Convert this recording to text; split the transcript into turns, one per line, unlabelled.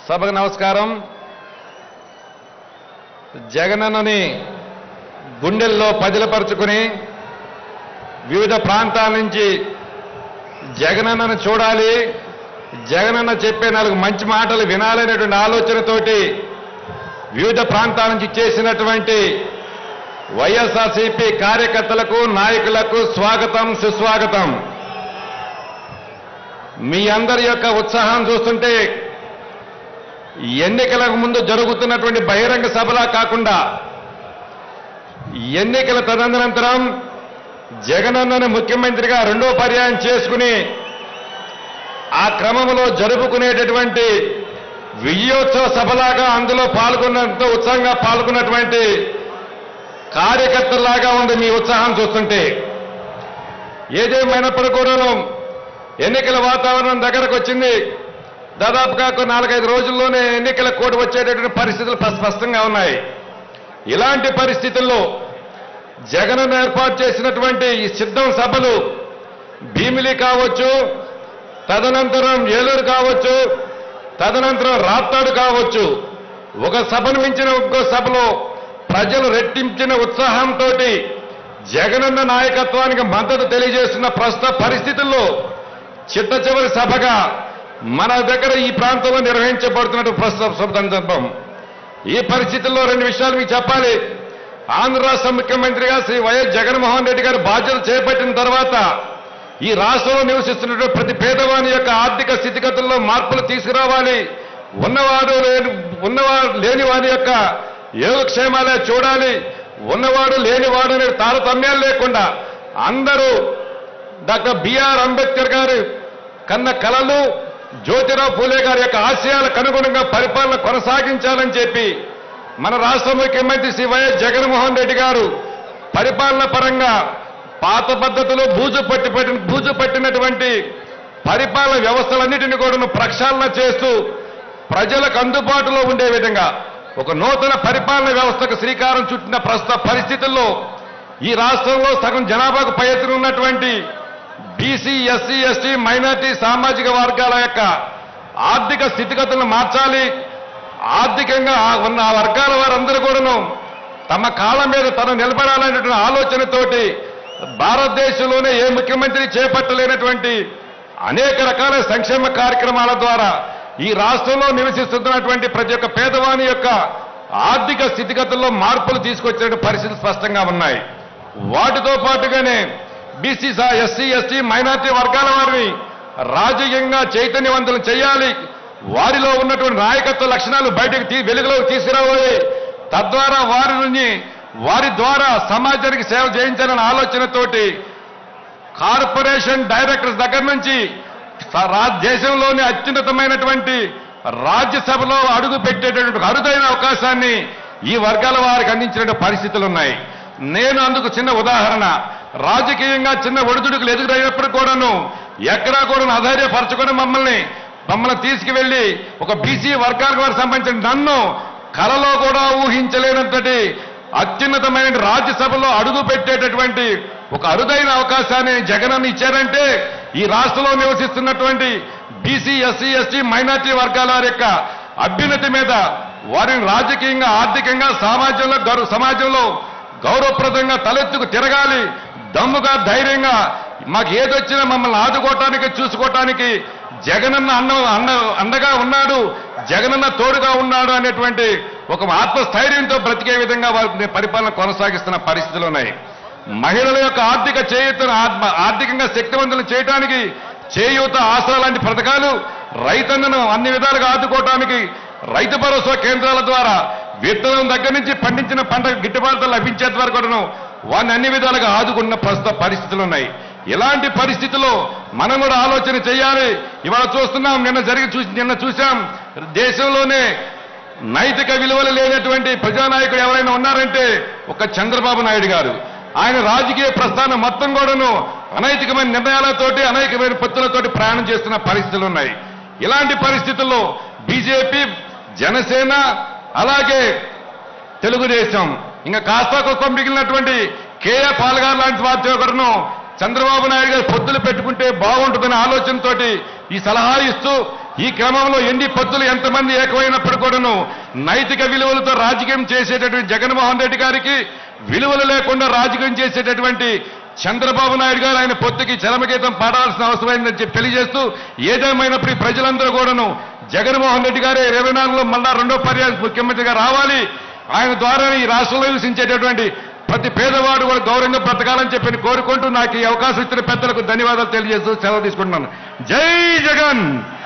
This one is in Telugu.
సభకు నమస్కారం జగనన్నని గుండెల్లో పదిలపరుచుకుని వివిధ ప్రాంతాల నుంచి జగనన్నను చూడాలి జగనన్న చెప్పే నాలుగు మంచి మాటలు వినాలనేటువంటి ఆలోచనతోటి వివిధ ప్రాంతాల నుంచి చేసినటువంటి వైఎస్ఆర్సీపీ కార్యకర్తలకు నాయకులకు స్వాగతం సుస్వాగతం మీ అందరి యొక్క ఉత్సాహం చూస్తుంటే ఎన్నికలకు ముందు జరుగుతున్నటువంటి బహిరంగ సభలా కాకుండా ఎన్నికల తదనంతరం జగనన్నను ముఖ్యమంత్రిగా రెండో పర్యాయం చేసుకుని ఆ క్రమంలో జరుపుకునేటటువంటి విజయోత్సవ సభలాగా అందులో పాల్గొన్నంత ఉత్సాహంగా పాల్గొన్నటువంటి కార్యకర్తలాగా ఉంది మీ ఉత్సాహం చూస్తుంటే ఏదేమైనప్పుడు కూడాను ఎన్నికల వాతావరణం దగ్గరకు వచ్చింది దాదాపుగా ఒక నాలుగైదు రోజుల్లోనే ఎన్నికల కోడ్ వచ్చేటటువంటి పరిస్థితులు స్ప- స్పష్టంగా ఉన్నాయి ఇలాంటి పరిస్థితుల్లో జగన్ ఏర్పాటు చేసినటువంటి ఈ సిద్ధం సభలు భీమిలి కావచ్చు తదనంతరం ఏలూరు కావచ్చు తదనంతరం రాప్తాడు కావచ్చు ఒక సభను మించిన ఇంకో సభలో ప్రజలు రెట్టించిన ఉత్సాహంతో జగనన్న నాయకత్వానికి మద్దతు తెలియజేస్తున్న ప్రస్తుత పరిస్థితుల్లో చిట్ట చివరి సభగా మన దగ్గర ఈ ప్రాంతంలో నిర్వహించబడుతున్న ప్రస్తుత సందర్భం ఈ పరిస్థితుల్లో రెండు విషయాలు మీకు చెప్పాలి ఆంధ్ర రాష్ట్ర ముఖ్యమంత్రిగా శ్రీ వైఎస్ జగన్మోహన్ రెడ్డి గారు బాధ్యతలు చేపట్టిన తర్వాత ఈ రాష్ట్రంలో నివసిస్తున్నటువంటి ప్రతి పేదవాని యొక్క ఆర్థిక స్థితిగతుల్లో మార్పులు తీసుకురావాలి ఉన్నవాడు లేని ఉన్నవాడు లేని వారి యొక్క యోగక్షేమాలే చూడాలి ఉన్నవాడు లేనివాడు అనే తారతమ్యాలు లేకుండా అందరూ డాక్టర్ బిఆర్ అంబేద్కర్ గారు కన్న కలలు జ్యోతిరావు పూలే గారి యొక్క ఆశయాలకు అనుగుణంగా పరిపాలన కొనసాగించాలని చెప్పి మన రాష్ట్ర ముఖ్యమంత్రి శ్రీ వైఎస్ జగన్మోహన్ రెడ్డి గారు పరిపాలన పరంగా పాత పద్ధతిలో బూజు పట్టి పట్టిన బూజు పట్టినటువంటి పరిపాలన వ్యవస్థలన్నిటిని కూడా ప్రక్షాళన చేస్తూ ప్రజలకు అందుబాటులో ఉండే విధంగా ఒక నూతన పరిపాలన వ్యవస్థకు శ్రీకారం చుట్టిన ప్రస్తుత పరిస్థితుల్లో ఈ రాష్ట్రంలో సగం జనాభాకు పై ఎత్తున ఉన్నటువంటి బీసీ ఎస్సీ ఎస్టీ మైనార్టీ సామాజిక వర్గాల యొక్క ఆర్థిక స్థితిగతులను మార్చాలి ఆర్థికంగా ఆ ఉన్న ఆ వర్గాల వారందరూ కూడాను తమ కాళ్ళ మీద తను నిలబడాలనేటువంటి ఆలోచనతోటి భారతదేశంలోనే ఏ ముఖ్యమంత్రి చేపట్టలేనటువంటి అనేక రకాల సంక్షేమ కార్యక్రమాల ద్వారా ఈ రాష్ట్రంలో నివసిస్తున్నటువంటి ప్రతి ఒక్క పేదవాని యొక్క ఆర్థిక స్థితిగతుల్లో మార్పులు తీసుకొచ్చే పరిస్థితులు స్పష్టంగా ఉన్నాయి వాటితో పాటుగానే బీసీ ఎస్సీ ఎస్టీ మైనార్టీ వర్గాల వారిని రాజకీయంగా చైతన్యవంతులు చేయాలి వారిలో ఉన్నటువంటి నాయకత్వ లక్షణాలు బయటకు తీ వెలుగులోకి తీసుకురావాలి తద్వారా వారి నుంచి వారి ద్వారా సమాజానికి సేవ చేయించాలనే ఆలోచనతోటి కార్పొరేషన్ డైరెక్టర్స్ దగ్గర నుంచి స- రా- దేశంలోని అత్యున్నతమైనటువంటి రాజ్యసభలో అడుగు పెట్టేటటువంటి అరుదైన అవకాశాన్ని ఈ వర్గాల వారికి అందించిన పరిస్థితులు ఉన్నాయి నేను అందుకు చిన్న ఉదాహరణ రాజకీయంగా చిన్న ఒడిదుడుకులు ఎదురైనప్పుడు కూడాను ఎక్కడా కూడా అధైర్యపరచుకొని మమ్మల్ని మమ్మల్ని తీసుకువెళ్లి ఒక బీసీ వర్గాలకు వారికి సంబంధించిన నన్ను కలలో కూడా ఊహించలేనటువంటి అత్యున్నతమైన రాజ్యసభలో అడుగు పెట్టేటటువంటి ఒక అరుదైన అవకాశాన్ని జగనన్న ఇచ్చారంటే ఈ రాష్ట్రంలో నివసిస్తున్నటువంటి బీసీ ఎస్సీ ఎస్టీ మైనార్టీ వర్గాల వారి యొక్క అభ్యున్నతి మీద వారిని రాజకీయంగా ఆర్థికంగా సమాజంలో గౌరవ సమాజంలో గౌరవప్రదంగా తలెత్తుకు తిరగాలి దమ్ముగా ధైర్యంగా మాకు ఏదొచ్చినా మమ్మల్ని ఆదుకోవటానికి చూసుకోవటానికి జగనన్న అన్న అన్న అండగా ఉన్నాడు జగనన్న తోడుగా ఉన్నాడు అనేటువంటి ఒక ఆత్మస్థైర్యంతో బ్రతికే విధంగా వారి పరిపాలన కొనసాగిస్తున్న పరిస్థితులు ఉన్నాయి మహిళల యొక్క ఆర్థిక చేయూతను ఆత్మ- ఆర్థికంగా శక్తివంతులు చేయడానికి చేయూత ఆసరా లాంటి పథకాలు రైతన్నను అన్ని విధాలుగా ఆదుకోవటానికి రైతు భరోసా కేంద్రాల ద్వారా విత్తనం దగ్గర నుంచి పండించిన పంట గిట్టుబాటు ధర లభించేంత వరకు కూడాను వారిని అన్ని విధాలుగా ఆదుకున్న ప్రస్తుత పరిస్థితులు ఉన్నాయి ఇలాంటి పరిస్థితుల్లో మనం కూడా ఆలోచన చేయాలి ఇవాళ చూస్తున్నాం నిన్న జరిగి చూసి నిన్న చూశాం దేశంలోనే నైతిక విలువలు లేనటువంటి ప్రజానాయకుడు ఎవరైనా ఉన్నారంటే ఒక చంద్రబాబు నాయుడు గారు ఆయన రాజకీయ ప్రస్థానం మొత్తం కూడాను అనైతికమైన నిర్ణయాలతోటి అనేకమైన పత్తులతోటి ప్రయాణం చేస్తున్న పరిస్థితులు ఉన్నాయి ఇలాంటి పరిస్థితుల్లో బీజేపీ జనసేన అలాగే తెలుగుదేశం ఇంకా కాస్త కుక్క మిగిలినటువంటి కేఏ పాల్గార్ లాంటి వారి ఒకరును చంద్రబాబు నాయుడు గారు పొత్తులు పెట్టుకుంటే బాగుంటుందనే ఆలోచనతోటి ఈ సలహా ఇస్తూ ఈ క్రమంలో ఎన్ని పొత్తులు ఎంతమంది ఏకమైనప్పుడు కూడాను నైతిక విలువలతో రాజకీయం చేసేటటువంటి జగన్మోహన్ రెడ్డి గారికి విలువలు లేకుండా రాజకీయం చేసేటటువంటి చంద్రబాబు నాయుడు గారు ఆయన పొత్తుకి చరమగీతం పాడాల్సిన అవసరమైందని చెప్పి తెలియజేస్తూ ఏదేమైనప్పుడు ఈ ప్రజలందరూ కూడాను జగన్మోహన్ రెడ్డి గారే ఇరవై నాలుగులో మళ్ళా రెండో పర్యాయ ముఖ్యమంత్రిగా రావాలి ఆయన ద్వారా ఈ రాష్ట్రంలో నివసించేటటువంటి ప్రతి పేదవాడు కూడా గౌరవంగా బ్రతకాలని చెప్పి కోరుకుంటూ నాకు ఈ అవకాశం ఇచ్చిన పెద్దలకు ధన్యవాదాలు తెలియజేస్తూ సెలవు తీసుకుంటున్నాను జై జగన్